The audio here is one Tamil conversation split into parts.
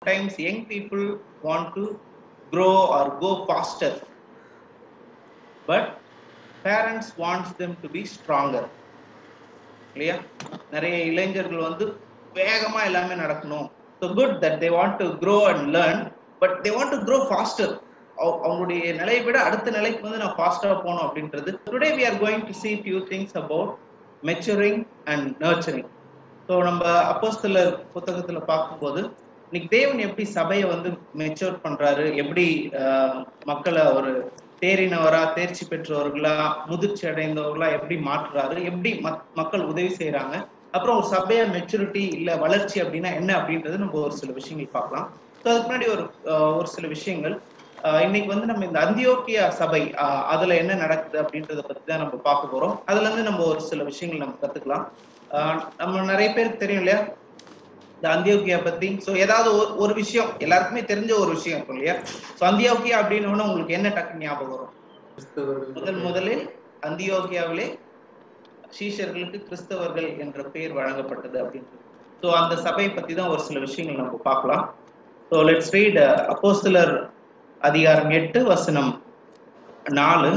sometimes young people want to grow or go faster but parents wants them to be stronger இல்லையா நிறைய இளைஞர்கள் வந்து வேகமா எல்லாமே நடக்கணும் so good that they want to grow and learn but they want to grow faster அவங்களுடைய நிலையை விட அடுத்த நிலைக்கு வந்து நான் ஃபாஸ்டா போகணும் அப்படின்றது today we are going to see few things about maturing and nurturing so நம்ம அப்போஸ்தலர் புத்தகத்துல பார்க்கும்போது இன்னைக்கு தேவன் எப்படி சபையை வந்து மெச்சூர் பண்றாரு எப்படி ஆஹ், மக்களை ஒரு தேறினவரா தேர்ச்சி பெற்றவர்களா முதிர்ச்சி அடைந்தவர்களா எப்படி மாற்றுறாரு எப்படி மக்- மக்கள் உதவி செய்யறாங்க அப்புறம் ஒரு சபைய மெச்சூரிட்டி இல்ல வளர்ச்சி அப்படின்னா என்ன அப்படின்றது நம்ம ஒரு சில விஷயங்கள் பார்க்கலாம் ஸோ அதுக்கு முன்னாடி ஒரு ஆஹ், ஒரு சில விஷயங்கள் ஆஹ், இன்னைக்கு வந்து நம்ம இந்த அந்தியோக்கியா சபை ஆஹ், அதுல என்ன நடக்குது அப்படின்றத பத்தி தான் நம்ம பார்க்க போறோம் அதுல இருந்து நம்ம ஒரு சில விஷயங்கள் நம்ம கத்துக்கலாம் ஆஹ், நம்ம நிறைய பேருக்கு தெரியும் இல்லையா இந்த அந்தியோக்கியா பத்தி சோ ஏதாவது ஒரு ஒரு விஷயம் எல்லாருக்குமே தெரிஞ்ச ஒரு விஷயம் இருக்கும் இல்லையா சோ அந்தியோக்கியா அப்படின்னு உடனே உங்களுக்கு என்ன டக்கு ஞாபகம் வரும் முதல் முதலில் அந்தியோக்கியாவிலே சீஷர்களுக்கு கிறிஸ்தவர்கள் என்ற பெயர் வழங்கப்பட்டது அப்படின்றது ஸோ அந்த சபையை பத்தி தான் ஒரு சில விஷயங்கள் நம்ம பார்க்கலாம் ஸோ லெட்ஸ் ரீட் அப்போஸ்தலர் அதிகாரம் எட்டு வசனம் நாலு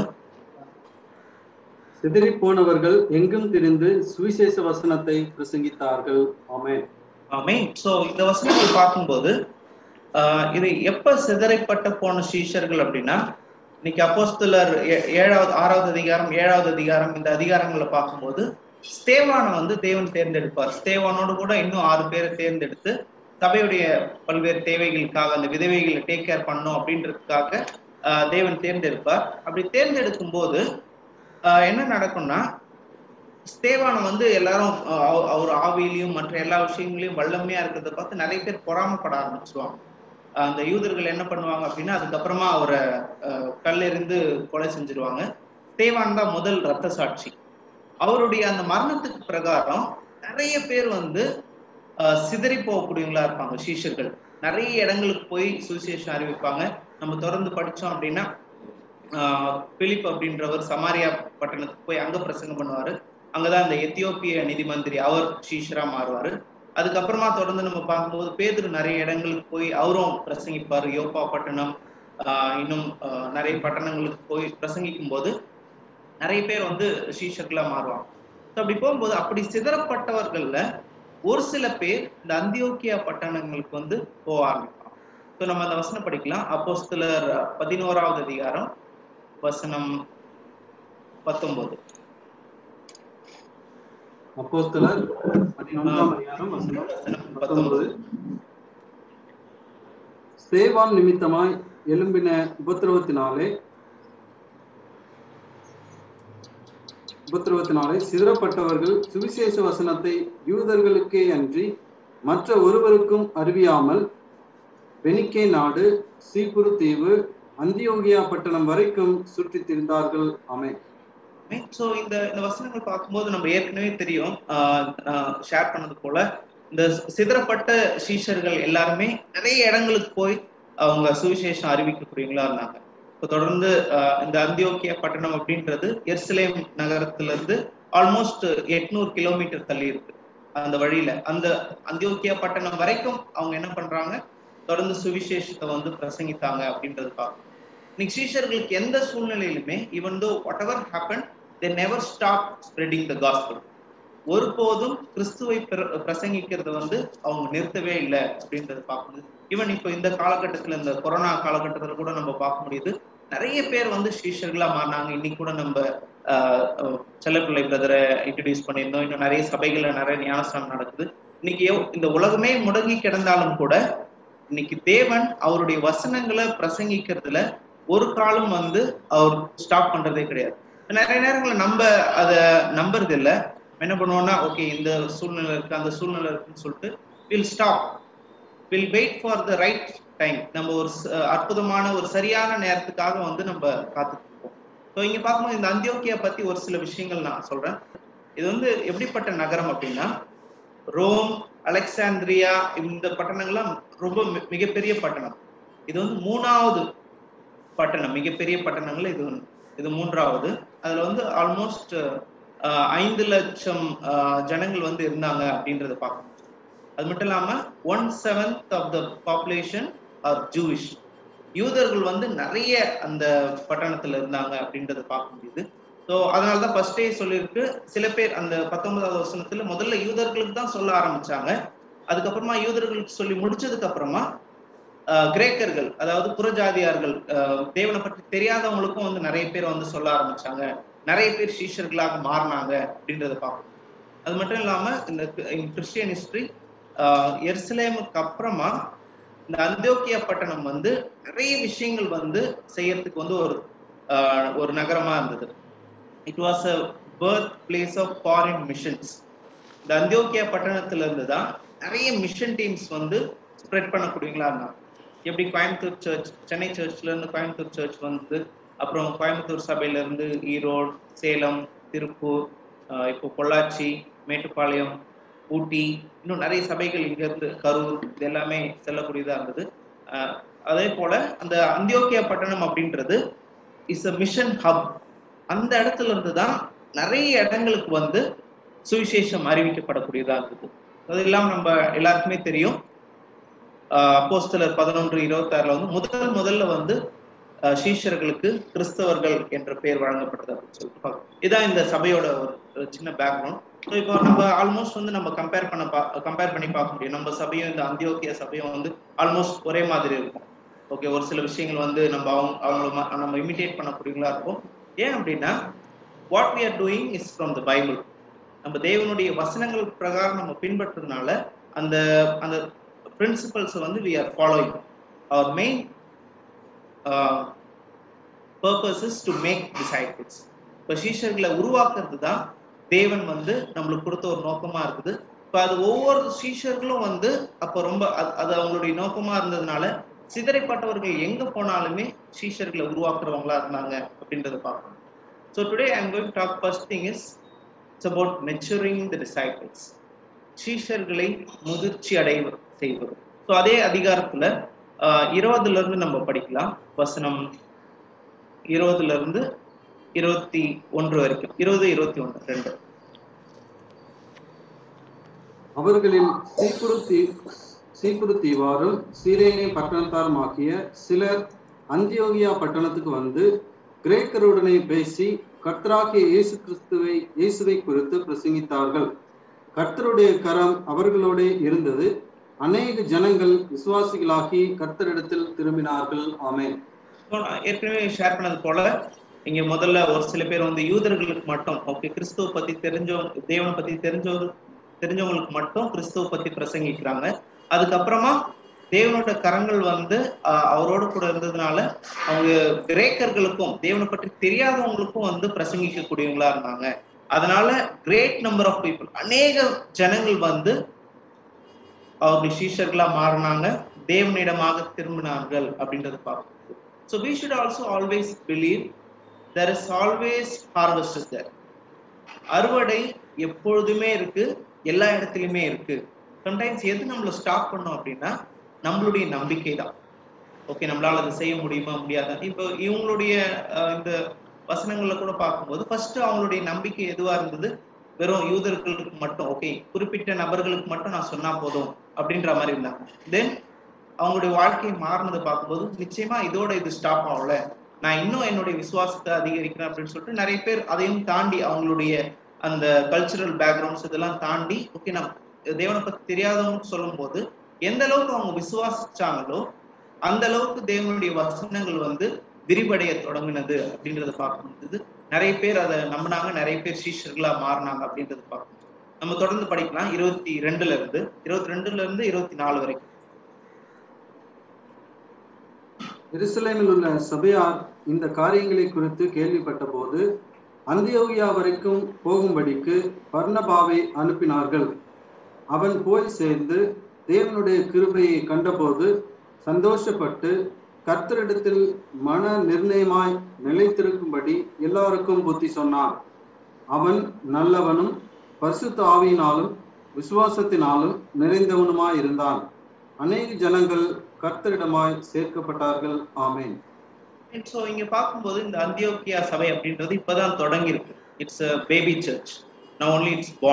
சிதறி போனவர்கள் எங்கும் திரிந்து சுவிசேஷ வசனத்தை பிரசங்கித்தார்கள் ஆமென் ஆமென் ஸோ இந்த வசனங்கள் பார்க்கும்போது ஆஹ், இது எப்ப சிதறைப்பட்ட போன சீஷர்கள் அப்படின்னா இன்னைக்கு அப்போஸ்தலர் ஏ- ஏழாவது ஆறாவது அதிகாரம் ஏழாவது அதிகாரம் இந்த அதிகாரங்களை பார்க்கும்போது ஸ்தேவானை வந்து தேவன் தேர்ந்தெடுப்பார் ஸ்தேவானோடு கூட இன்னும் ஆறு பேரை தேர்ந்தெடுத்து சபையுடைய பல்வேறு தேவைகளுக்காக அந்த விதவைகளை டேக் கேர் பண்ணணும் அப்படின்றதுக்காக ஆஹ், தேவன் தேர்ந்தெடுப்பார் அப்படி தேர்ந்தெடுக்கும் போது ஆஹ், என்ன நடக்கும்னா ஸ்தேவானை வந்து எல்லாரும் அஹ், அவ- அவர் ஆவியிலையும் மற்ற எல்லா விஷயங்களையும் வல்லமையா இருக்கிறத பார்த்து நிறைய பேர் பொறாமப்பட ஆரம்பிச்சுவாங்க அஹ் அந்த யூதர்கள் என்ன பண்ணுவாங்க அப்படின்னா அதுக்கப்புறமா அவரை அஹ், கல்லெறிந்து கொலை செஞ்சிருவாங்க ஸ்தேவான் தான் முதல் ரத்த சாட்சி அவருடைய அந்த மரணத்துக்கு பிரகாரம் நிறைய பேர் வந்து அஹ், சிதறி போகக்கூடியவங்களா இருப்பாங்க சீஷர்கள் நிறைய இடங்களுக்கு போய் சுவிசேஷம் அறிவிப்பாங்க நம்ம தொடர்ந்து படிச்சோம் அப்படின்னா ஆஹ் பிலிப் அப்படின்றவர் சமாரியா பட்டணத்துக்கு போய் அங்க பிரசங்கம் பண்ணுவாரு அங்கதான் இந்த எத்தியோப்பிய நிதி மந்திரி அவர் சீஷரா மாறுவாரு அதுக்கப்புறமா தொடர்ந்து நம்ம பார்க்கும்போது பேதுரு நிறைய இடங்களுக்கு போய் அவரும் பிரசங்கிப்பாரு யோப்பா பட்டணம் ஆஹ் இன்னும் ஆஹ் நிறைய பட்டணங்களுக்கு போய் பிரசங்கிக்கும் போது நிறைய பேர் வந்து சீஷர்களா மாறுவாங்க So அப்படி போகும்போது அப்படி சிதறப்பட்டவர்கள்ல ஒரு சில பேர் இந்த அந்தியோக்கியா பட்டணங்களுக்கு வந்து போக ஆரம்பிப்பாங்க ஸோ நம்ம அந்த வசனம் படிக்கலாம் அப்போஸ்தலர் பதினோராவது அதிகாரம் வசனம் பத்தொன்பது அப்போஸ்தலர் பதினொன்றாம் அதிகாரம் வசனம் வசனம் பத்தொன்பது ஸ்தேவான் நிமித்தமாய் எழும்பின உபத்திரவத்தினாலே உபத்திரவத்தினாலே சிதறப்பட்டவர்கள் சுவிசேஷ வசனத்தை யூதர்களுக்கே அன்றி மற்ற ஒருவருக்கும் அறிவியாமல் வெனிக்கே நாடு சீப்புரு தீவு அந்தியோகியா பட்டணம் வரைக்கும் சுற்றித் திரிந்தார்கள் ஆமென் ஸோ இந்த இந்த வசனங்கள் பார்க்கும்போது நம்ம ஏற்கனவே தெரியும் ஷேர் பண்ணது போல இந்த சிதறப்பட்ட சீஷர்கள் எல்லாருமே நிறைய இடங்களுக்கு போய் அவங்க சுவிசேஷம் அறிவிக்கக்கூடியவங்களா இருந்தாங்க இப்போ தொடர்ந்து ஆஹ் இந்த அந்தியோக்கியா பட்டணம் அப்படின்றது எருசலேம் நகரத்துல இருந்து ஆல்மோஸ்ட் எட்நூறு கிலோமீட்டர் தள்ளி இருக்கு அந்த வழியில அந்த அந்தியோக்கியா பட்டணம் வரைக்கும் அவங்க என்ன பண்றாங்க தொடர்ந்து சுவிசேஷத்தை வந்து பிரசங்கித்தாங்க அப்படின்றது பார்க்கணும் இன்னைக்கு சீஷர்களுக்கு எந்த சூழ்நிலையிலுமே even though whatever happen they never stop spreading the gospel ஒருபோதும் கிறிஸ்துவை பிர- பிரசங்கிக்கிறத வந்து அவங்க நிறுத்தவே இல்லை அப்படின்றத பார்க்கணும் ஈவன் இப்போ இந்த காலகட்டத்துல இந்த கொரோனா காலகட்டத்துல கூட நம்ம பார்க்க முடியுது நிறைய பேர் வந்து சீஷர்களா மாறினாங்க இன்னைக்கு கூட நம்ம ஆஹ், அஹ், செல்லப்பிள்ளை பிரதரை இன்ட்ரடியூஸ் பண்ணியிருந்தோம் இன்னும் நிறைய சபைகள்ல நிறைய ஞானஸ்தானம் நடக்குது இன்னைக்கு எவ்- இந்த உலகமே முடங்கி கிடந்தாலும் கூட இன்னைக்கு தேவன் அவருடைய வசனங்களை பிரசங்கிக்கிறதுல ஒரு காலம் வந்து அவர் ஸ்டாப் பண்றதே கிடையாது நிறைய நேரங்களில் நம்ம அதை நம்புறது இல்ல என்ன பண்ணுவோம்னா ஓகே இந்த சூழ்நிலை இருக்கு அந்த சூழ்நிலை இருக்குன்னு சொல்லிட்டு will stop will wait for the right time நம்ம ஒரு ச- அற்புதமான ஒரு சரியான நேரத்துக்காக வந்து நம்ம காத்துட்டு இருக்கோம் ஸோ இங்க பார்க்கும்போது இந்த அந்தியோக்கியா பத்தி ஒரு சில விஷயங்கள் நான் சொல்றேன் இது வந்து எப்படிப்பட்ட நகரம் அப்படின்னா ரோம் அலெக்சாந்திரியா இந்த பட்டணங்கள்லாம் ரொம்ப மி- மிகப்பெரிய பட்டணம் இது வந்து மூணாவது பட்டணம் மிகப்பெரிய பட்டணங்கள் இது ஒண்ணு. இது மூன்றாவது அதுல வந்து ஆல்மோஸ்ட் ஐந்து லட்சம் ஆஹ், ஜனங்கள் வந்து இருந்தாங்க அப்படின்றத பார்க்கணும் அது மட்டும் இல்லாம one seventh of the population are Jewish யூதர்கள் வந்து நிறைய அந்த பட்டணத்துல இருந்தாங்க அப்படின்றத பார்க்க முடியுது ஸோ அதனால தான் ஃபர்ஸ்டே சொல்லியிருக்கு சில பேர் அந்த பத்தொன்பதாவது வசனத்துல முதல்ல யூதர்களுக்கு தான் சொல்ல ஆரம்பிச்சாங்க அதுக்கப்புறமா யூதர்களுக்கு சொல்லி முடிச்சதுக்கு அப்புறமா ஆஹ், கிரேக்கர்கள் அதாவது புறஜாதியார்கள் ஆஹ், தேவனை பற்றி தெரியாதவங்களுக்கும் வந்து நிறைய பேர் வந்து சொல்ல ஆரம்பிச்சாங்க நிறைய பேர் சீஷர்களாக மாறினாங்க அப்படின்றத பார்க்கணும் அது மட்டும் இல்லாம இந்த கிறிஸ்டியன் ஹிஸ்டரி எருசலேமுக்கு அப்புறமா இந்த அந்தியோக்கியா பட்டணம் வந்து நிறைய விஷயங்கள் வந்து செய்யறதுக்கு வந்து ஒரு ஆஹ், ஒரு நகரமா இருந்தது it was a birthplace of foreign missions இந்த அந்தியோக்கியா பட்டணத்துல இருந்து தான் நிறைய மிஷன் டீம்ஸ் வந்து ஸ்ப்ரெட் பண்ணக்கூடியங்களா இருந்தாங்க எப்படி கோயம்புத்தூர் சர்ச் சென்னை சர்ச்ல இருந்து கோயம்புத்தூர் சர்ச் வந்து அப்புறம் கோயம்புத்தூர் சபையில இருந்து ஈரோடு சேலம் திருப்பூர் ஆஹ் இப்போ பொள்ளாச்சி மேட்டுப்பாளையம் ஊட்டி இன்னும் நிறைய சபைகள் இங்க இருந்து கரூர் இது எல்லாமே செல்லக்கூடியதா இருந்தது ஆஹ் அதே போல அந்த அந்தியோக்கியா பட்டணம் அப்படின்றது இஸ் அ மிஷன் ஹப் அந்த இடத்துல இருந்து தான் நிறைய இடங்களுக்கு வந்து சுவிசேஷம் அறிவிக்கப்படக்கூடியதா இருந்தது அது இல்லாம நம்ம எல்லாருக்குமே தெரியும் அப்போஸ்தலர் பதினொன்று இருபத்தாறுல வந்து முதல் முதல்ல வந்து ஆஹ் சீஷர்களுக்கு கிறிஸ்தவர்கள் என்ற பெயர் வழங்கப்பட்டது அப்படின்னு சொல்லிட்டு பார்க்கணும். இதான் இந்த சபையோட ஒரு ஒரு சின்ன பேக்ரவுண்ட் ஸோ இப்போ நம்ம ஆல்மோஸ்ட் வந்து நம்ம கம்பேர் பண்ண பா கம்பேர் பண்ணி பார்க்க முடியும் நம்ம சபையும் இந்த அந்தியோக்கிய சபையும் வந்து ஆல்மோஸ்ட் ஒரே மாதிரி இருக்கும் ஓகே ஒரு சில விஷயங்கள் வந்து நம்ம அவங்க அவங்கள ம- நம்ம இமிட்டேட் பண்ணக்கூடியங்களா இருக்கும் ஏன் அப்படின்னா what we are doing is from the Bible நம்ம தேவனுடைய வசனங்கள் பிரகாரம் நம்ம பின்பற்றதுனால அந்த அந்த பிரின்சிபல்ஸ் வந்து we are following our main uh, purpose is to make disciples இப்போ சீஷர்களை உருவாக்குறது தான் தேவன் வந்து நம்மளுக்கு கொடுத்த ஒரு நோக்கமா இருக்குது இப்போ அது ஒவ்வொரு சீஷர்களும் வந்து அப்போ ரொம்ப அது- அது அவங்களுடைய நோக்கமா இருந்ததுனால சிதறைப்பட்டவர்கள் எங்க போனாலுமே சீஷர்களை உருவாக்குறவங்களா இருந்தாங்க அப்படின்றத பார்க்கணும் so today I'm going talk first thing is it's about maturing the disciples சீஷர்களை முதிர்ச்சி அடைய செய்வது ஸோ அதே அதிகாரத்துல ஆஹ், இருபதுல இருந்து நம்ம படிக்கலாம் வசனம் இருபதுல இருந்து இருபத்தி ஒன்று வரைக்கும் இருபது இருபத்தி ஒன்று ரெண்டு அவர்களில் சீக்குருத்தி சீக்குருத்தீவாரும் சீரேனே பட்டணத்தாருமாகிய சிலர் அந்தியோகியா பட்டணத்துக்கு வந்து கிரேக்கருடனே பேசி கர்த்தராகிய இயேசு கிறிஸ்துவை இயேசுவை குறித்து பிரசங்கித்தார்கள் கர்த்தருடைய கரம் அவர்களோடே இருந்தது அநேக ஜனங்கள் விசுவாசிகளாகி கர்த்தரிடத்தில் திரும்பினார்கள் ஆமென் So, நான் ஏற்கனவே ஷேர் பண்ணது போல இங்க முதல்ல ஒரு சில பேர் வந்து யூதர்களுக்கு மட்டும் ஓகே கிறிஸ்துவ பத்தி தெரிஞ்சவங்க தேவனை பத்தி தெரிஞ்சவங்க தெரிஞ்சவங்களுக்கு மட்டும் கிறிஸ்துவ பத்தி பிரசங்கிக்கிறாங்க அதுக்கப்புறமா தேவனோட கரங்கள் வந்து ஆஹ், அவரோட கூட இருந்ததுனால அவங்க கிரேக்கர்களுக்கும் தேவனை பற்றி தெரியாதவங்களுக்கும் வந்து பிரசங்கிக்கக்கூடியவங்களா இருந்தாங்க அதனால கிரேட் நம்பர் ஆஃப் பீப்புள் அநேக ஜனங்கள் வந்து அவருடைய சீஷர்களா மாறினாங்க தேவனிடமாக திரும்பினார்கள் அப்படின்றது பார்க்கணும் so we should also always believe there is always harvest is there அறுவடை எப்பொழுதுமே இருக்கு எல்லா இடத்துலயுமே இருக்கு சம்டைம்ஸ் எது நம்மள ஸ்டாப் பண்ணோம் அப்படின்னா நம்மளுடைய நம்பிக்கை தான் ஓகே நம்மளால அதை செய்ய முடியுமா முடியாதா இப்போ இவங்களுடைய அஹ், இந்த வசனங்கள்ல கூட பார்க்கும்போது ஃபர்ஸ்ட் அவங்களுடைய நம்பிக்கை எதுவா இருந்தது வெறும் யூதர்களுக்கு மட்டும் ஓகே குறிப்பிட்ட நபர்களுக்கு மட்டும் நான் சொன்னா போதும் அப்படின்ற மாதிரி இருந்தாங்க தென் அவங்களுடைய வாழ்க்கை மாறினதை பார்க்கும்போது நிச்சயமா இதோட இது ஸ்டாப் ஆகல நான் இன்னும் என்னுடைய விசுவாசத்தை அதிகரிக்கிறேன் அப்படின்னு சொல்லிட்டு நிறைய பேர் அதையும் தாண்டி அவங்களுடைய அந்த கல்ச்சுரல் பேக்ரவுண்ட்ஸ் இதெல்லாம் தாண்டி ஓகே நான் தேவனை பத்தி தெரியாதவங்க சொல்லும்போது எந்த அளவுக்கு அவங்க விசுவாசிச்சாங்களோ அந்த அளவுக்கு தேவனுடைய வசனங்கள் வந்து விரிவடைய தொடங்கினது அப்படின்றத பார்க்க முடியுது நிறைய பேர் அதை நம்பினாங்க நிறைய பேர் சீஷர்களா மாறினாங்க அப்படின்றத பார்க்க முடியுது நம்ம தொடர்ந்து படிக்கலாம் இருபத்தி ரெண்டுல இருந்து இருபத்தி ரெண்டுல இருந்து இருபத்தி நாலு வரைக்கும் எருசலேமில் உள்ள சபையார் இந்த காரியங்களை குறித்து கேள்விப்பட்ட போது அந்தியோகியா வரைக்கும் போகும்படிக்கு பர்னபாவை அனுப்பினார்கள் அவன் போய் சேர்ந்து தேவனுடைய கிருபையை கண்டபோது சந்தோஷப்பட்டு கர்த்தரிடத்தில் மன நிர்ணயமாய் நிலைத்திருக்கும்படி எல்லாருக்கும் புத்தி சொன்னான் அவன் நல்லவனும் பரிசுத்த ஆவியினாலும் விசுவாசத்தினாலும் நிறைந்தவனுமாய் இருந்தான் அநேக ஜனங்கள் கர்த்தரிடமாய் சேர்க்கப்பட்டார்கள் ஆமென் ஸோ இங்க பார்க்கும்போது இந்த அந்தியோக்கியா சபை அப்படின்றது இப்பதான் தொடங்கி இருக்கு இட்ஸ் அ பேபி சர்ச் நான் ஒன்லி இட்ஸ் born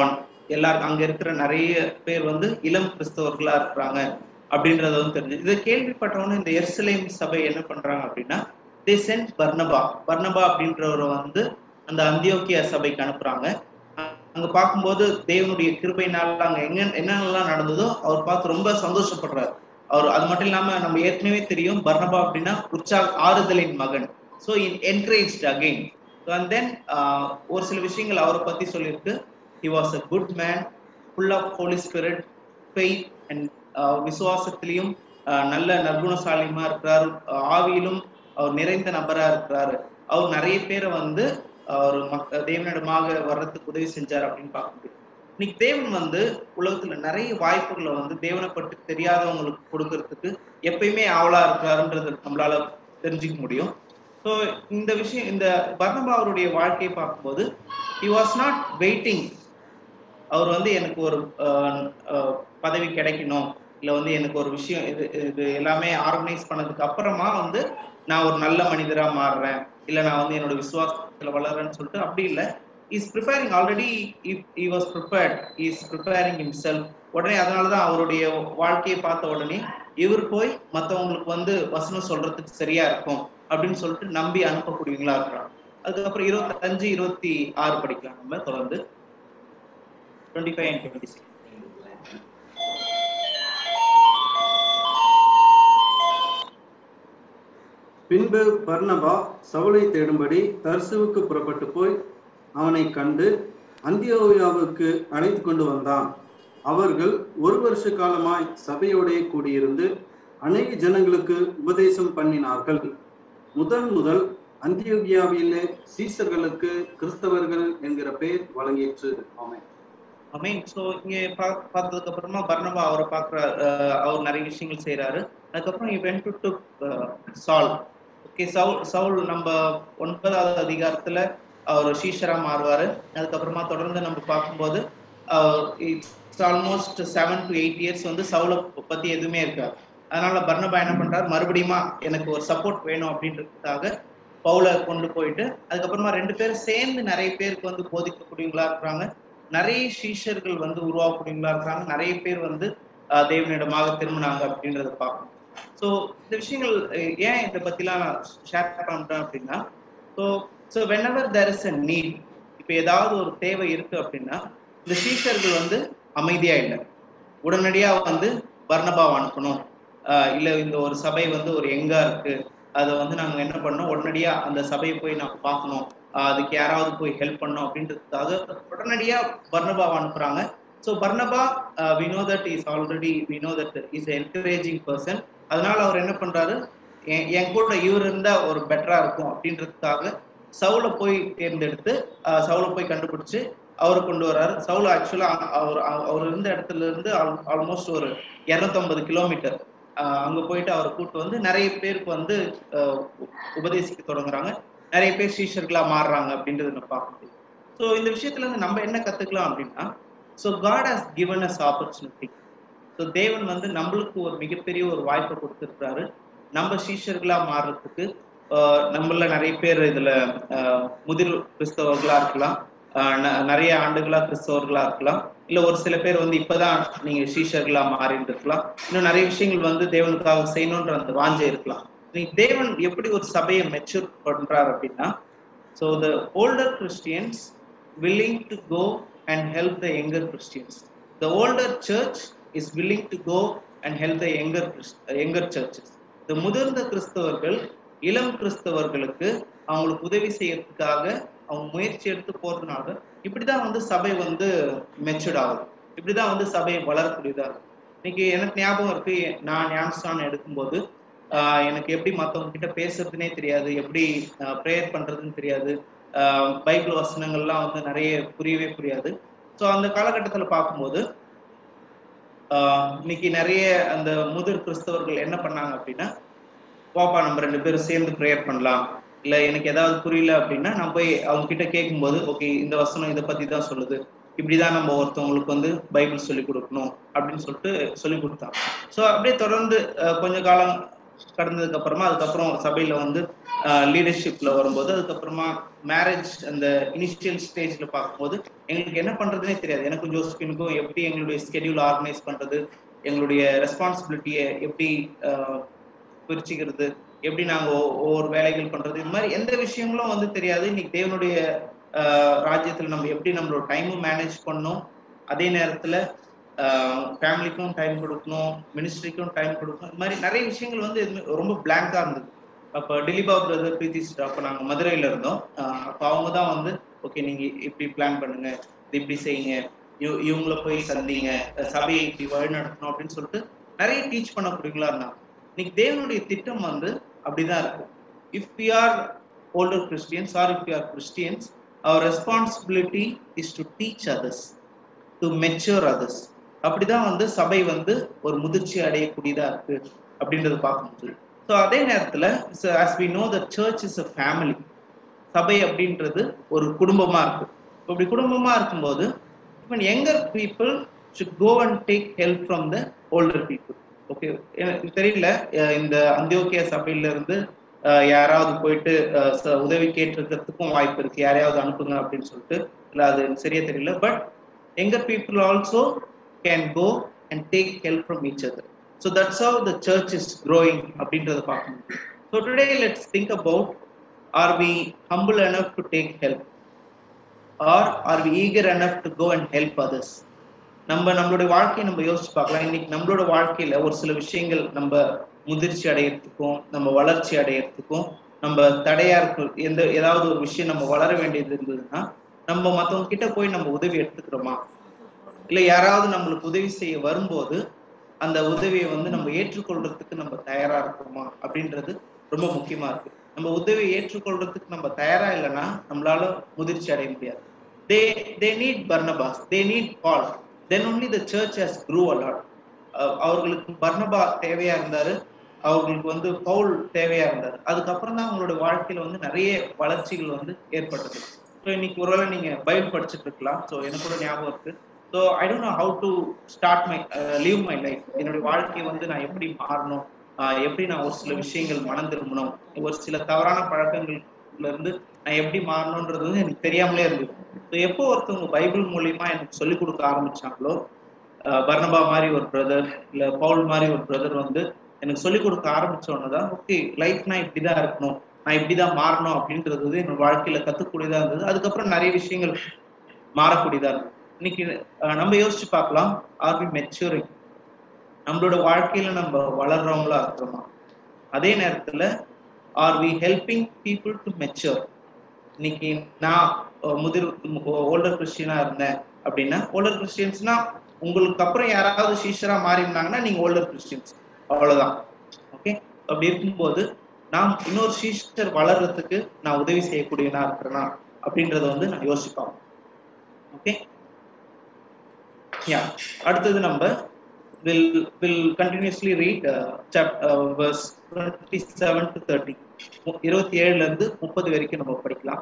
எல்லாரும் அங்க இருக்கிற நிறைய பேர் வந்து இளம் கிறிஸ்தவர்களா இருக்கிறாங்க அப்படின்றத வந்து தெரிஞ்சு இதை கேள்விப்பட்டவொன்னு இந்த எர்சலேம் சபை என்ன பண்றாங்க அப்படின்னா தே சென்ட் பர்னபா பர்னபா அப்படின்றவரை வந்து அந்த அந்தியோக்கியா சபைக்கு அனுப்புறாங்க அங்க பார்க்கும்போது தேவனுடைய கிருபையினால அங்க எங்க என்னென்னலாம் நடந்ததோ அவர் பார்த்து ரொம்ப சந்தோஷப்படுறாரு அவர் அது மட்டும் இல்லாம நம்ம ஏற்கனவே தெரியும் பர்னபா அப்படின்னா உற்சாக ஆறுதலின் மகன் so encourage again and then ஒரு சில விஷயங்கள் அவரை பத்தி சொல்லியிருக்கு he was a good man full of Holy Spirit faith and விசுவாசத்திலையும் நல்ல நற்குணசாலியமா இருக்கிறாரு ஆவியிலும் அவர் நிறைந்த நபரா இருக்கிறாரு அவர் நிறைய பேரை வந்து அவர் மக்க தேவனிடமாக வர்றதுக்கு உதவி செஞ்சார் அப்படின்னு பார்க்க முடியும் இன்னைக்கு தேவன் வந்து உலகத்துல நிறைய வாய்ப்புகளை வந்து தேவனை பற்றி தெரியாதவங்களுக்கு கொடுக்கறதுக்கு எப்பயுமே ஆவலா இருக்கிறாருன்றது நம்மளால தெரிஞ்சுக்க முடியும் ஸோ இந்த விஷயம் இந்த பர்ணபா அவருடைய வாழ்க்கையை பார்க்கும்போது ஹி வாஸ் நாட் வெயிட்டிங் அவர் வந்து எனக்கு ஒரு பதவி கிடைக்கணும் இல்லை வந்து எனக்கு ஒரு விஷயம் இது இது எல்லாமே ஆர்கனைஸ் பண்ணதுக்கு அப்புறமா வந்து நான் ஒரு நல்ல மனிதரா மாறுறேன் இல்லை நான் வந்து என்னோட விசுவாசத்துல வளர்றேன்னு சொல்லிட்டு அப்படி இல்லை is preparing already he was prepared is preparing himself உடனே அதனால தான் அவருடைய வாழ்க்கையை பார்த்த உடனே இவர் போய் மற்றவங்களுக்கு வந்து வசனம் சொல்றதுக்கு சரியா இருக்கும் அப்படின்னு சொல்லிட்டு நம்பி அனுப்பக்கூடியவங்களா இருக்கிறாங்க அதுக்கப்புறம் இருபத்தஞ்சு இருபத்தி ஆறு படிக்கலாம் நம்ம தொடர்ந்து twenty five and twenty six பின்பு பர்னபா சவுலை தேடும்படி தர்சுவுக்கு புறப்பட்டு போய் அவனை கண்டு அந்தியோவியாவுக்கு அழைத்து கொண்டு வந்தான் அவர்கள் ஒரு வருஷ காலமாய் சபையோடே கூடியிருந்து அநேக ஜனங்களுக்கு உபதேசம் பண்ணினார்கள் முதல் முதல் அந்தியோகியாவிலே சீசர்களுக்கு கிறிஸ்தவர்கள் என்கிற பெயர் வழங்கிற்று ஆமை அமீன் ஸோ இங்கே பா பார்த்ததுக்கு அப்புறமா பர்ணபா அவரை பார்க்குற அவர் நிறைய விஷயங்கள் செய்கிறாரு அதுக்கப்புறம் இவன் டு டு சால் ஓகே சவுல் சவுல் நம்ம ஒன்பதாவது அதிகாரத்தில் அவர் ஷீஷரா மாறுவார் அதுக்கப்புறமா தொடர்ந்து நம்ம பார்க்கும்போது it's almost seven to eight years வந்து சவுலை பற்றி எதுவுமே இருக்காது அதனால பர்ணபா என்ன பண்றாரு மறுபடியுமா எனக்கு ஒரு சப்போர்ட் வேணும் அப்படின்றதுக்காக பவுலை கொண்டு போயிட்டு அதுக்கப்புறமா ரெண்டு பேரும் சேர்ந்து நிறைய பேருக்கு வந்து போதிக்கக்கூடியவங்களா இருக்கிறாங்க நிறைய சீஷர்கள் வந்து உருவாக்கக்கூடியவங்களா இருக்கிறாங்க நிறைய பேர் வந்து தேவனிடமாக திரும்பினாங்க அப்படின்றத பார்க்கணும் ஸோ இந்த விஷயங்கள் ஏன் இதை பத்திலாம் ஷேர் பண்றேன் அப்படின்னா so so whenever there is a need இப்போ ஏதாவது ஒரு தேவை இருக்கு அப்படின்னா இந்த சீஷர்கள் வந்து அமைதியா இல்லை உடனடியா வந்து வர்ணபாவை அனுப்பணும் இல்லை இந்த ஒரு சபை வந்து ஒரு எங்கா இருக்கு அதை வந்து நாங்கள் என்ன பண்ணோம் உடனடியா அந்த சபையை போய் நான் பார்க்கணும் அதுக்கு யாராவது போய் ஹெல்ப் பண்ணோம் அப்படின்றதுக்காக உடனடியா பர்ணபாவை அனுப்புறாங்க ஸோ பர்ணபா we know that is already we know that is encouraging person அதனால அவர் என்ன பண்றாரு என் கூட இவர் இருந்தா ஒரு பெட்டரா இருக்கும் அப்படின்றதுக்காக சவுல போய் தேர்ந்தெடுத்து சவுல போய் கண்டுபிடிச்சு அவரை கொண்டு வர்றாரு சவுல ஆக்சுவலா அவர் அவர் இருந்த இடத்துல இருந்து ஆல்மோஸ்ட் ஒரு இரநூத்தம்பது கிலோமீட்டர் அங்க போயிட்டு அவரை கூட்டு வந்து நிறைய பேருக்கு வந்து உபதேசிக்க தொடங்குறாங்க நிறைய பேர் ஸ்ரீஷர்களா மாறுறாங்க அப்படின்றத நம்ம பார்க்க முடியும் ஸோ இந்த விஷயத்துல இருந்து நம்ம என்ன கத்துக்கலாம் அப்படின்னா so God has given us opportunity so தேவன் வந்து நம்மளுக்கு ஒரு மிகப்பெரிய ஒரு வாய்ப்பை கொடுத்துருக்கிறாரு நம்ம சீஷர்களா மாறுறதுக்கு நம்மள நிறைய பேர் இதுல முதிர் கிறிஸ்தவர்களா இருக்கலாம் நிறைய ஆண்டுகளா கிறிஸ்தவர்களா இருக்கலாம் இல்ல ஒரு சில பேர் வந்து இப்பதான் நீங்க சீஷர்களா மாறிட்டு இருக்கலாம் இன்னும் நிறைய விஷயங்கள் வந்து தேவனுக்காக செய்யணுன்ற அந்த வாஞ்சை இருக்கலாம் நீ தேவன் எப்படி ஒரு சபையை மெச்சூர் பண்றாரு அப்படின்னா so the older Christians willing to go and help the younger Christians the older church is willing to go and help the younger younger churches இந்த முதிர்ந்த கிறிஸ்தவர்கள் இளம் கிறிஸ்தவர்களுக்கு அவங்களுக்கு உதவி செய்யறதுக்காக அவங்க முயற்சி எடுத்து போறதுனால இப்படிதான் வந்து சபை வந்து மெச்சூர்ட் ஆகுது இப்படிதான் வந்து சபையை வளரக்கூடியதா இருக்கு இன்னைக்கு எனக்கு ஞாபகம் இருக்கு நான் ஞானஸ்தானம் எடுக்கும்போது ஆஹ் எனக்கு எப்படி மற்றவங்க கிட்ட பேசுறதுனே தெரியாது எப்படி ப்ரேயர் பண்றதுன்னு தெரியாது பைபிள் வசனங்கள்லாம் வந்து நிறைய புரியவே புரியாது ஸோ அந்த காலகட்டத்தில் பார்க்கும்போது இன்னைக்கு நிறைய அந்த முதிர் கிறிஸ்தவர்கள் என்ன பண்ணாங்க அப்படின்னா பாப்பா நம்ம ரெண்டு பேரும் சேர்ந்து ப்ரேயர் பண்ணலாம் இல்ல எனக்கு ஏதாவது புரியல அப்படின்னா நான் போய் அவங்க கிட்ட கேட்கும்போது ஓகே இந்த வசனம் இதை பத்தி தான் சொல்லுது இப்படிதான் நம்ம ஒருத்தவங்களுக்கு வந்து பைபிள் சொல்லி கொடுக்கணும் அப்படின்னு சொல்லிட்டு சொல்லி கொடுத்தாங்க ஸோ அப்படியே தொடர்ந்து கொஞ்ச காலம் கடந்ததுக்கு அப்புறமா அதுக்கப்புறம் சபையில வந்து லீடர்ஷிப்ல வரும்போது அதுக்கப்புறமா மேரேஜ் அந்த இனிஷியல் ஸ்டேஜ்ல பார்க்கும்போது எங்களுக்கு என்ன பண்றதுனே தெரியாது எனக்கும் ஜோஸ்பினுக்கும் எப்படி எங்களுடைய ஸ்கெடியூல் ஆர்கனைஸ் பண்றது எங்களுடைய ரெஸ்பான்சிபிலிட்டியை எப்படி ஆஹ், பிரிச்சுக்கிறது எப்படி நாங்க ஒ- ஒவ்வொரு வேலைகள் பண்றது இது மாதிரி எந்த விஷயங்களும் வந்து தெரியாது இன்னைக்கு தேவனுடைய ஆஹ், ராஜ்யத்துல நம்ம எப்படி நம்மளோட டைமும் மேனேஜ் பண்ணணும் அதே நேரத்துல ஃபேமிலிக்கும் டைம் கொடுக்கணும் மினிஸ்ட்ரிக்கும் டைம் கொடுக்கணும் இது மாதிரி நிறைய விஷயங்கள் வந்து எதுவுமே ரொம்ப பிளாங்கா இருந்தது அப்போ டிலிபா பிரதர் பிரீத்தி sister, அப்போ நாங்க மதுரையில இருந்தோம் ஆஹ் அப்போ அவங்க தான் வந்து ஓகே நீங்க இப்படி பிளான் பண்ணுங்க இது இப்படி செய்யுங்க இவ- இவங்கள போய் சந்திங்க அஹ் சபையை இப்படி வழி நடத்தணும் அப்படின்னு சொல்லிட்டு நிறைய டீச் பண்ணக்கூடியவங்களா இருந்தாங்க இன்னைக்கு தேவனுடைய திட்டம் வந்து அப்படிதான் இருக்கு if we are older Christians are if you are Christians our responsibility is to teach others to mature others அப்படிதான் வந்து சபை வந்து ஒரு முதிர்ச்சி அடையக்கூடியதா இருக்கு அப்படின்றத பார்க்க முடியுது ஸோ அதே நேரத்துல as we know the church is a family சபை அப்படின்றது ஒரு குடும்பமா இருக்கு இப்படி குடும்பமா இருக்கும்போது even younger people should go and take help from the older people okay எனக்கு தெரியல அஹ் இந்த அந்தியோக்கிய சபையில இருந்து அஹ் யாராவது போயிட்டு அஹ் ச- உதவி கேட்டிருக்கிறதுக்கும் வாய்ப்பு இருக்கு யாரையாவது அனுப்புங்க அப்படின்னு சொல்லிட்டு இல்ல அது எனக்கு சரியா தெரியல but younger people also can go and take help from each other so that's how the church is growing அப்படின்றத பார்க்க முடியும் so today let's think about are we humble enough to take help or are we eager enough to go and help others நம்ம நம்மளுடைய வாழ்க்கையை நம்ம யோசிச்சு பார்க்கலாம் இன்னைக்கு நம்மளோட வாழ்க்கையில ஒரு சில விஷயங்கள் நம்ம முதிர்ச்சி அடையறதுக்கும் நம்ம வளர்ச்சி அடையறதுக்கும் நம்ம தடையா இருக்கும் எந்த ஏதாவது ஒரு விஷயம் நம்ம வளர வேண்டியது இருந்ததுன்னா நம்ம மத்தவங்க கிட்ட போய் நம்ம உதவி எடுத்துக்கிறோமா இல்ல யாராவது நம்மளுக்கு உதவி செய்ய வரும்போது அந்த உதவியை வந்து நம்ம ஏற்றுக்கொள்றதுக்கு நம்ம தயாரா இருக்கோமா அப்படின்றது ரொம்ப முக்கியமா இருக்கு நம்ம உதவியை ஏற்றுக்கொள்றதுக்கு நம்ம தயாரா இல்லைன்னா நம்மளால முதிர்ச்சி அடைய முடியாது they they need Barnabas they need Paul then only the church has grew a lot அவர்களுக்கு பர்னபா தேவையா இருந்தாரு அவர்களுக்கு வந்து பவுல் தேவையா இருந்தாரு அதுக்கப்புறம் தான் அவங்களோட வாழ்க்கையில வந்து நிறைய வளர்ச்சிகள் வந்து ஏற்பட்டது ஸோ இன்னைக்கு ஒருவேளை நீங்க பைபிள் படிச்சுட்டு இருக்கலாம் ஸோ எனக்கு கூட ஞாபகம் இருக்கு so I don't know how to start my leave my life என்னுடைய வாழ்க்கையை வந்து நான் எப்படி மாறணும் ஆஹ் எப்படி நான் ஒரு சில விஷயங்கள் மனம் திரும்பணும் ஒரு சில தவறான பழக்கங்கள்ல இருந்து நான் எப்படி மாறணுன்றது வந்து எனக்கு தெரியாமலே இருந்தது ஸோ எப்போ ஒருத்தவங்க பைபிள் மூலியமா எனக்கு சொல்லிக் கொடுக்க ஆரம்பிச்சாங்களோ ஆஹ் பர்னபா மாதிரி ஒரு பிரதர் இல்ல பவுல் மாதிரி ஒரு பிரதர் வந்து எனக்கு சொல்லிக் கொடுக்க ஆரம்பிச்ச உடனே தான் ஓகே லைஃப்னா இப்படிதான் இருக்கணும் நான் இப்படிதான் மாறணும் அப்படின்றது வந்து என்னோட வாழ்க்கையில கத்துக்கூடியதா இருந்தது அதுக்கப்புறம் நிறைய விஷயங்கள் மாறக்கூடியதா இருந்தது இன்னைக்கு ஆஹ் நம்ம யோசிச்சு பார்க்கலாம் ஆர் வி மெச்சூரிங் நம்மளோட வாழ்க்கையில நம்ம வளர்றவங்களா இருக்கிறோமா அதே நேரத்துல are we helping people to mature இன்னைக்கு நான் அஹ், முதிர் ஓல்டர் கிறிஸ்டியனா இருந்தேன் அப்படின்னா ஓல்டர் கிறிஸ்டியன்ஸ்னா உங்களுக்கு அப்புறம் யாராவது சீஷரா மாறி இருந்தாங்கன்னா நீங்க ஓல்டர் கிறிஸ்டியன்ஸ் அவ்வளவுதான் ஓகே அப்படி இருக்கும்போது நான் இன்னொரு சீஷர் வளர்றதுக்கு நான் உதவி செய்யக்கூடியனா இருக்கிறேனா அப்படின்றத வந்து நான் யோசிப்பேன் ஓகே யா அடுத்தது நம்ம will will continuously read uh, chapter uh, verse 27 to 30 இருபத்தி ஏழுல இருந்து முப்பது வரைக்கும் நம்ம படிக்கலாம்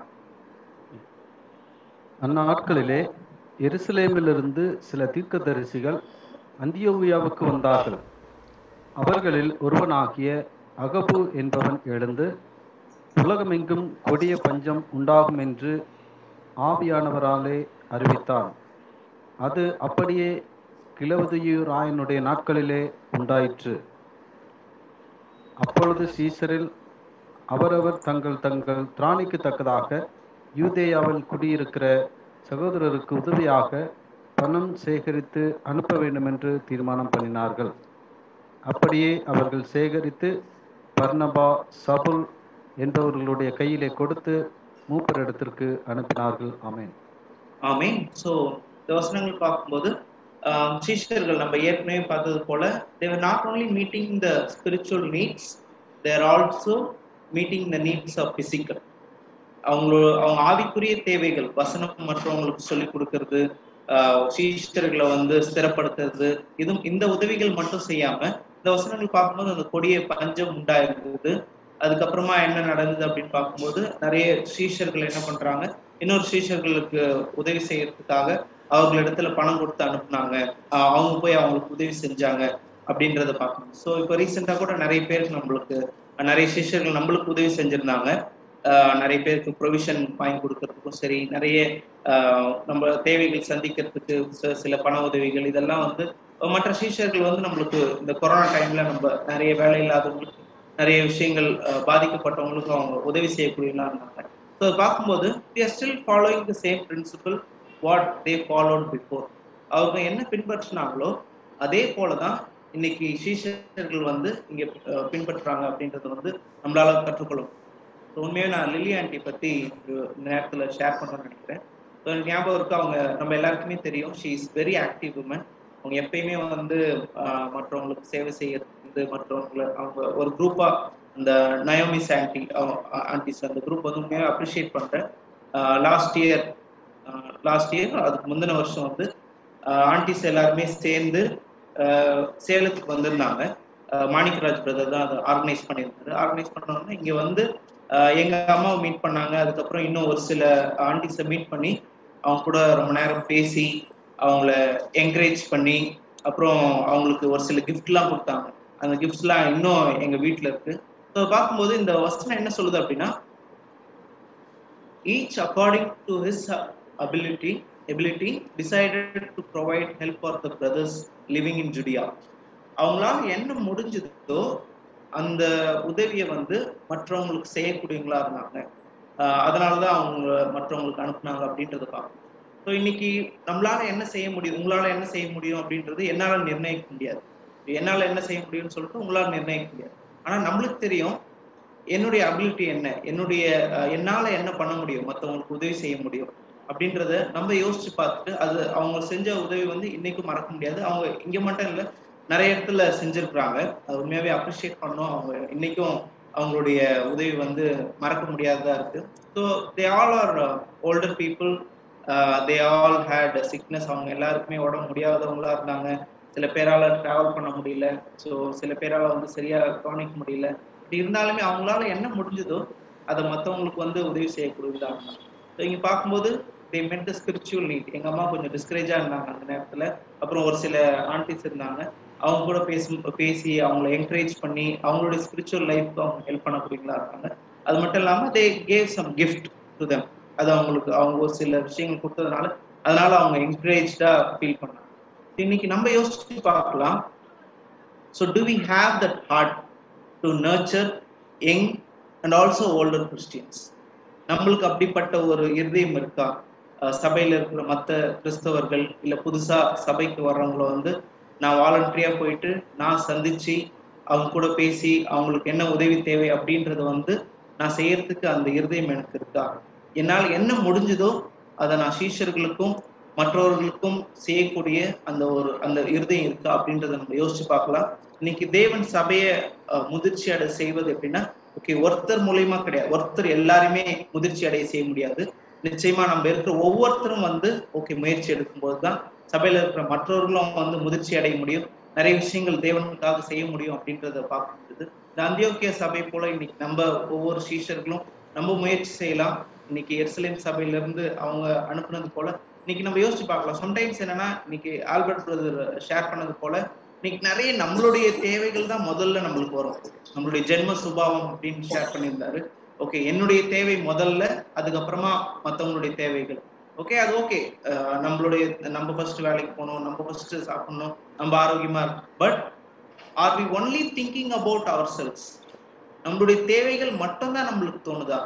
அந்நாட்களிலே எருசலேமிலிருந்து சில தீர்க்கதரிசிகள் அந்தியோவியாவுக்கு வந்தார்கள் அவர்களில் ஒருவனாகிய அகபு என்பவன் எழுந்து உலகமெங்கும் கொடிய பஞ்சம் உண்டாகும் என்று ஆவியானவராலே அறிவித்தான் அது அப்படியே கிழவதியூராயனுடைய நாட்களிலே உண்டாயிற்று அப்பொழுது சீசரில் அவரவர் தங்கள் தங்கள் திராணிக்கு தக்கதாக யூதேயாவில் குடியிருக்கிற சகோதரருக்கு உதவியாக பணம் சேகரித்து அனுப்ப வேண்டுமென்று தீர்மானம் பண்ணினார்கள் அப்படியே அவர்கள் சேகரித்து பர்னபா சபுல் என்பவர்களுடைய கையிலே கொடுத்து மூப்பரிடத்திற்கு அனுப்பினார்கள் ஆமென் ஆமென் சோ இந்த வசனங்கள் பார்க்கும்போது ஆஹ், சீஷர்கள் நம்ம ஏற்கனவே பார்த்தது போல they were not only meeting the spiritual needs they're also meeting the needs of physical அவங்களோட அவங்க ஆவிக்குரிய தேவைகள் வசனம் மற்றவங்களுக்கு சொல்லிக் கொடுக்கறது ஆஹ், சீஷர்களை வந்து ஸ்திரப்படுத்துறது இதுவும் இந்த உதவிகள் மட்டும் செய்யாம இந்த வசனங்கள் பார்க்கும்போது அந்த கொடிய பஞ்சம் உண்டாயிருந்தது அதுக்கப்புறமா என்ன நடந்தது அப்படின்னு பார்க்கும்போது நிறைய சீஷர்கள் என்ன பண்றாங்க இன்னொரு சீஷர்களுக்கு உதவி செய்யறதுக்காக அவர்களிடத்துல பணம் கொடுத்து அனுப்புனாங்க ஆஹ் அவங்க போய் அவங்களுக்கு உதவி செஞ்சாங்க அப்படின்றத பார்க்கணும் ஸோ இப்போ ரீசெண்டாக கூட நிறைய பேருக்கு நம்மளுக்கு நிறைய சிஷ்யர்கள் நம்மளுக்கு உதவி செஞ்சிருந்தாங்க ஆஹ் நிறைய பேருக்கு ப்ரொவிஷன் வாங்கி கொடுக்கறதுக்கும் சரி நிறைய ஆஹ் நம்ம தேவைகள் சந்திக்கிறதுக்கு ச- சில பண உதவிகள் இதெல்லாம் வந்து மற்ற சீஷர்கள் வந்து நம்மளுக்கு இந்த கொரோனா டைம்ல நம்ம நிறைய வேலை இல்லாதவங்களுக்கு நிறைய விஷயங்கள் ஆஹ் பாதிக்கப்பட்டவங்களுக்கு அவங்க உதவி செய்யக்கூடியவங்களா இருந்தாங்க ஸோ பார்க்கும்போது we are still following the same principle what they followed before அவங்க என்ன பின்பற்றினாங்களோ அதே போலதான் இன்னைக்கு சீஷர்கள் வந்து இங்க அஹ், பின்பற்றுறாங்க அப்படின்றது வந்து நம்மளால கற்றுக்கொள்ளும் So, உண்மையா நான் லில்லி ஆண்டி பத்தி அஹ், இந்த நேரத்துல ஷேர் பண்ணணும்னு நினைக்கிறேன் So, எனக்கு ஞாபகம் இருக்கு அவங்க நம்ம எல்லாருக்குமே தெரியும் she is very active woman அவங்க எப்பயுமே வந்து ஆஹ், மற்றவங்களுக்கு சேவை செய்யறது மற்றவங்களை அவங்க ஒரு குரூப்பா அந்த நயோமிஸ் ஆண்டி ஆண்டிஸ் அந்த குரூப் வந்து உண்மையாக அப்ரிஷியேட் பண்றேன் லாஸ்ட் இயர் லாஸ்ட் இயர் அதுக்கு முந்தின வருஷம் வந்து ஆண்டிஸ் எல்லாருமே சேர்ந்து ஆஹ், சேலத்துக்கு வந்திருந்தாங்க ஆஹ், மாணிக்கராஜ் பிரதர் தான் அதை ஆர்கனைஸ் பண்ணியிருந்தாரு ஆர்கனைஸ் பண்ணோம்னா இங்க வந்து ஆஹ், எங்க அம்மாவை மீட் பண்ணாங்க அதுக்கப்புறம் இன்னும் ஒரு சில ஆண்டிஸை மீட் பண்ணி அவங்க கூட ரொம்ப நேரம் பேசி அவங்கள என்கரேஜ் பண்ணி அப்புறம் அவங்களுக்கு ஒரு சில கிஃப்ட்லாம் கொடுத்தாங்க அந்த கிஃப்ட்ஸ்லாம் இன்னும் எங்க வீட்ல இருக்கு ஸோ பார்க்கும்போது இந்த வசனம் என்ன சொல்லுது அப்படின்னா each according to his ability ability decided to provide help for the brothers living in Judea அவங்களால என்ன முடிஞ்சதோ அந்த உதவியை வந்து மற்றவங்களுக்கு செய்யக்கூடியவங்களா இருந்தாங்க ஆஹ் அதனாலதான் அவங்க மற்றவங்களுக்கு அனுப்புனாங்க அப்படின்றத பார்க்கணும் ஸோ இன்னைக்கு நம்மளால என்ன செய்ய முடியும் உங்களால என்ன செய்ய முடியும் அப்படின்றது என்னால நிர்ணயிக்க முடியாது என்னால என்ன செய்ய முடியும்னு சொல்லிட்டு உங்களால நிர்ணயிக்க முடியாது ஆனா நம்மளுக்கு தெரியும் என்னுடைய அபிலிட்டி என்ன என்னுடைய அஹ், என்னால என்ன பண்ண முடியும் மற்றவங்களுக்கு உதவி செய்ய முடியும் அப்படின்றத நம்ம யோசிச்சு பார்த்துட்டு அது அவங்க செஞ்ச உதவி வந்து இன்னைக்கும் மறக்க முடியாது அவங்க இங்க மட்டும் இல்ல நிறைய இடத்துல செஞ்சிருக்கிறாங்க அது உண்மையாவே அப்ரிஷியேட் பண்ணோம் அவங்க இன்னைக்கும் அவங்களுடைய உதவி வந்து மறக்க முடியாததா இருக்கு so they all are older people they all had sickness அவங்க எல்லாருக்குமே உடம்பு முடியாதவங்களா இருந்தாங்க சில பேரால டிராவல் பண்ண முடியல ஸோ சில பேரால வந்து சரியா கவனிக்க முடியல இப்படி இருந்தாலுமே அவங்களால என்ன முடிஞ்சதோ அதை மற்றவங்களுக்கு வந்து உதவி செய்யக்கூடியதா இருந்தாங்க ஸோ இங்க பார்க்கும்போது தே மென்ட் ஸ்பிரிச்சுவல் நீட் எங்க அம்மா கொஞ்சம் டிஸ்கரேஜா இருந்தாங்க அந்த நேரத்துல அப்புறம் ஒரு சில ஆண்டிஸ் இருந்தாங்க அவங்க கூட பேசி பேசி அவங்கள என்கரேஜ் பண்ணி அவங்களுடைய ஸ்பிரிச்சுவல் லைஃப்க்கு அவங்க ஹெல்ப் பண்ணக்கூடியங்களா இருக்காங்க அது மட்டும் இல்லாம they gave some gift to them அது அவங்களுக்கு அவங்க ஒரு சில விஷயங்கள் கொடுத்ததுனால அதனால அவங்க என்கரேஜா ஃபீல் பண்ணாங்க இன்னைக்கு நம்ம யோசிச்சு பார்க்கலாம் so do we have that heart to nurture young and also older Christians நம்மளுக்கு அப்படிப்பட்ட ஒரு இருதயம் இருக்கா அஹ் சபையில இருக்கிற மற்ற கிறிஸ்தவர்கள் இல்ல புதுசா சபைக்கு வர்றவங்கள வந்து நான் வாலண்டரியா போயிட்டு நான் சந்திச்சு அவங்க கூட பேசி அவங்களுக்கு என்ன உதவி தேவை அப்படின்றத வந்து நான் செய்யறதுக்கு அந்த இருதயம் எனக்கு இருக்கா என்னால் என்ன முடிஞ்சதோ அதை நான் சீஷர்களுக்கும் மற்றவர்களுக்கும் செய்யக்கூடிய அந்த ஒரு அந்த இருதயம் இருக்கா அப்படின்றத நம்ம யோசிச்சு பார்க்கலாம் இன்னைக்கு தேவன் சபையை அஹ், முதிர்ச்சி அடை செய்வது எப்படின்னா ஓகே ஒருத்தர் மூலியமா கிடையாது ஒருத்தர் எல்லாருமே முதிர்ச்சி அடைய செய்ய முடியாது நிச்சயமா நம்ம இருக்கிற ஒவ்வொருத்தரும் வந்து ஓகே முயற்சி எடுக்கும்போது தான் சபையில இருக்கிற மற்றவர்களும் வந்து முதிர்ச்சி அடைய முடியும் நிறைய விஷயங்கள் தேவனுக்காக செய்ய முடியும் அப்படின்றத பார்க்க முடியுது இந்த அந்தியோக்கிய சபை போல இன்னைக்கு நம்ம ஒவ்வொரு சீஷர்களும் நம்ம முயற்சி செய்யலாம் இன்னைக்கு எருசலேம் சபையில இருந்து அவங்க அனுப்புனது போல இன்னைக்கு நம்ம யோசிச்சு பார்க்கலாம் சம்டைம்ஸ் என்னன்னா இன்னைக்கு ஆல்பர்ட் பிரதர் ஷேர் பண்ணது போல இன்னைக்கு நிறைய நம்மளுடைய தேவைகள் தான் முதல்ல நம்மளுக்கு வரும் நம்மளுடைய ஜென்ம சுபாவம் அப்படின்னு ஷேர் பண்ணியிருந்தாரு ஓகே என்னுடைய தேவை முதல்ல அதுக்கப்புறமா மத்தவங்களுடைய தேவைகள் ஓகே அது ஓகே நம்மளுடைய நம்ம ஃபர்ஸ்ட் வேலைக்கு போகணும் நம்ம ஃபர்ஸ்ட் சாப்பிடணும் நம்ம ஆரோக்கியமா but are we only thinking about ourselves நம்மளுடைய தேவைகள் மட்டும்தான் நம்மளுக்கு தோணுதா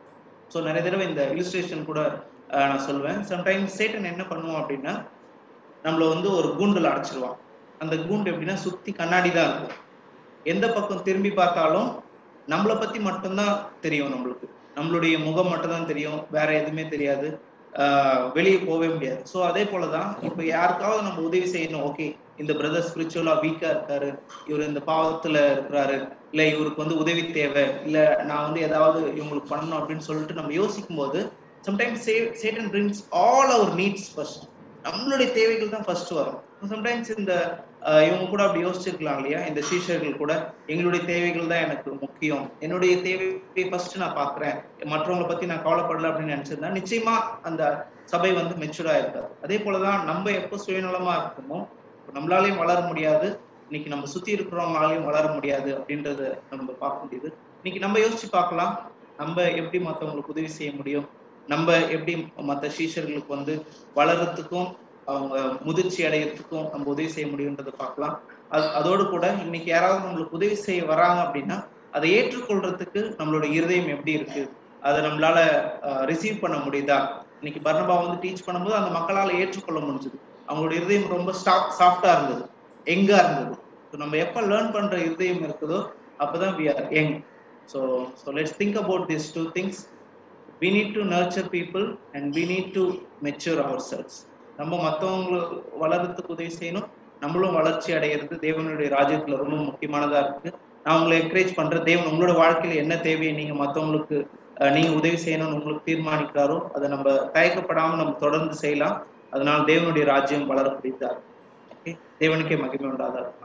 ஸோ நிறைய தடவை இந்த இலிஸ்ட்ரேஷன் கூட அஹ், நான் சொல்லுவேன் சம்டைம்ஸ் சேட்டன் என்ன பண்ணுவோம் அப்படின்னா நம்மள வந்து ஒரு கூண்டுல அடைச்சிருவான் அந்த கூண்டு எப்படின்னா சுத்தி கண்ணாடி தான் இருக்கும் எந்த பக்கம் திரும்பி பார்த்தாலும் நம்மளை பத்தி மட்டும்தான் தெரியும் நம்மளுக்கு நம்மளுடைய முகம் மட்டும்தான் தெரியும் வேற எதுவுமே தெரியாது ஆஹ் வெளியே போகவே முடியாது ஸோ அதே போலதான் இப்போ யாருக்காவது நம்ம உதவி செய்யணும் ஓகே இந்த பிரதர் ஸ்பிரிச்சுவலா வீக்கா இருக்காரு இவர் இந்த பாவத்துல இருக்கிறாரு இல்ல இவருக்கு வந்து உதவி தேவை இல்ல நான் வந்து ஏதாவது இவங்களுக்கு பண்ணணும் அப்படின்னு சொல்லிட்டு நம்ம யோசிக்கும் போது sometimes Satan brings all our needs first நம்மளுடைய தேவைகள் தான் ஃபர்ஸ்ட் வரும் சம்டைம்ஸ் இந்த ஆஹ் இவங்க கூட அப்படி யோசிச்சிருக்கலாம் இல்லையா இந்த சீஷர்கள் கூட எங்களுடைய தேவைகள் தான் எனக்கு முக்கியம் என்னுடைய தேவையை ஃபர்ஸ்ட் நான் பாக்குறேன் மற்றவங்களை பத்தி நான் கவலைப்படல அப்படின்னு நினைச்சிருந்தா நிச்சயமா அந்த சபை வந்து மெச்சூர்டா இருக்காது அதே போலதான் நம்ம எப்போ சுயநலமா இருக்குமோ நம்மளாலையும் வளர முடியாது இன்னைக்கு நம்ம சுத்தி இருக்கிறவங்களாலையும் வளர முடியாது அப்படின்றத நம்ம பார்க்க முடியுது இன்னைக்கு நம்ம யோசிச்சு பார்க்கலாம் நம்ம எப்படி மற்றவங்களுக்கு உதவி செய்ய முடியும் நம்ம எப்படி மற்ற சீஷர்களுக்கு வந்து வளர்றதுக்கும் அவங்க முதிர்ச்சி அடையிறதுக்கும் நம்ம உதவி செய்ய முடியுன்றதை பார்க்கலாம் அது அதோடு கூட இன்னைக்கு யாராவது நம்மளுக்கு உதவி செய்ய வராங்க அப்படின்னா அதை ஏற்றுக்கொள்றதுக்கு நம்மளோட இருதயம் எப்படி இருக்கு அதை நம்மளால ரிசீவ் பண்ண முடியுதா இன்னைக்கு பர்ணபா வந்து டீச் பண்ணும்போது அந்த மக்களால ஏற்றுக்கொள்ள முடிஞ்சது அவங்களோட இருதயம் ரொம்ப ஸ்டாப் சாஃப்டா இருந்தது எங்கா இருந்தது ஸோ நம்ம எப்போ லேர்ன் பண்ற இருதயம் இருக்குதோ அப்பதான் we are young so so let's think about this two things we need to nurture people and we need to mature ourselves நம்ம மற்றவங்களை வளர்றதுக்கு உதவி செய்யணும் நம்மளும் வளர்ச்சி அடையிறது தேவனுடைய ராஜ்யத்துல ரொம்ப முக்கியமானதா இருக்கு நான் உங்களை என்கரேஜ் பண்றேன் தேவன் உங்களோட வாழ்க்கையில என்ன தேவையை நீங்க மற்றவங்களுக்கு நீங்க உதவி செய்யணும்னு உங்களுக்கு தீர்மானிக்கிறாரோ அதை நம்ம தயக்கப்படாம நம்ம தொடர்ந்து செய்யலாம் அதனால தேவனுடைய ராஜ்யம் வளரக்கூடியதா ஓகே தேவனுக்கே மகிமை உண்டாதா